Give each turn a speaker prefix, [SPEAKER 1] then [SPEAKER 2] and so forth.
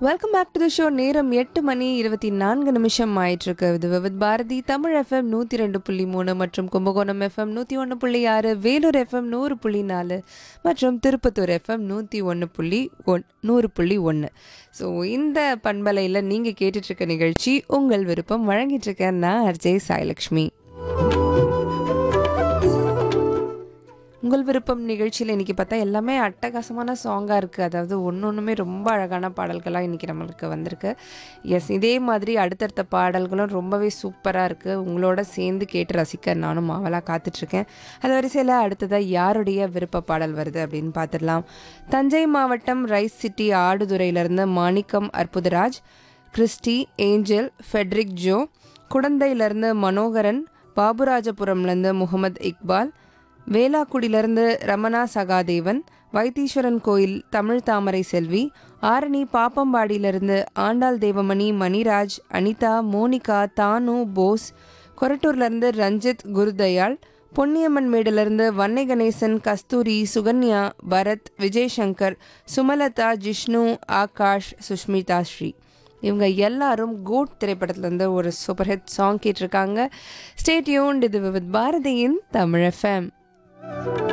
[SPEAKER 1] welcome back to the show நேரம் எட்டு மணி இருபத்தி நான்கு நிமிஷம் ஆயிட்டிருக்கு இது விவித் பாரதி தமிழ் எஃப்எம் நூற்றி ரெண்டு புள்ளி மூணு மற்றும் கும்பகோணம் எஃப்எம் நூற்றி ஒன்று புள்ளி ஆறு வேலூர் எஃப்எம் நூறு புள்ளி நாலு மற்றும் திருப்பத்தூர் எஃப்எம் நூற்றி ஒன்று புள்ளி ஒன் நூறு புள்ளி ஒன்று ஸோ இந்த பண்பலையில் நீங்கள் கேட்டுட்ருக்க நிகழ்ச்சி உங்கள் விருப்பம் வழங்கிட்டு இருக்கேன் நான் அர்ஜய் சாய்லக்ஷ்மி உங்கள் விருப்பம் நிகழ்ச்சியில் இன்றைக்கி பார்த்தா எல்லாமே அட்டகாசமான சாங்காக இருக்குது அதாவது ஒன்று ஒன்றுமே ரொம்ப அழகான பாடல்களாக இன்றைக்கி நம்மளுக்கு வந்திருக்கு எஸ் இதே மாதிரி அடுத்தடுத்த பாடல்களும் ரொம்பவே சூப்பராக இருக்குது உங்களோட சேர்ந்து கேட்டு ரசிக்க நானும் ஆவலாக காத்துட்ருக்கேன் அது வரிசையில் அடுத்ததாக யாருடைய விருப்ப பாடல் வருது அப்படின்னு பார்த்துடலாம் தஞ்சை மாவட்டம் ரைஸ் சிட்டி ஆடுதுறையிலேருந்து Manickam Arputharaj Christy Angel Fedrick Joe குடந்தையிலேருந்து மனோகரன் பாபுராஜபுரம்லேருந்து முகமது இக்பால் வேளாக்குடியிலிருந்து ரமணா சகாதேவன் வைத்தீஸ்வரன் கோயில் தமிழ் தாமரை செல்வி ஆரணி பாப்பம்பாடியிலிருந்து ஆண்டாள் தேவமணி மணிராஜ் அனிதா மோனிகா தானு போஸ் கொரட்டூர்லேருந்து ரஞ்சித் குருதயாள் பொன்னியம்மன் மேடிலிருந்து வன்னை கணேசன் கஸ்தூரி சுகன்யா பரத் விஜய் சங்கர் சுமலதா ஜிஷ்ணு ஆகாஷ் சுஷ்மிதா ஸ்ரீ இவங்க எல்லாரும் கோட் திரைப்படத்துலேருந்து ஒரு சூப்பர் ஹிட் சாங் கேட்டிருக்காங்க ஸ்டேட்யூன் இது வித் பாரதியின் தமிழ் எஃப்எம்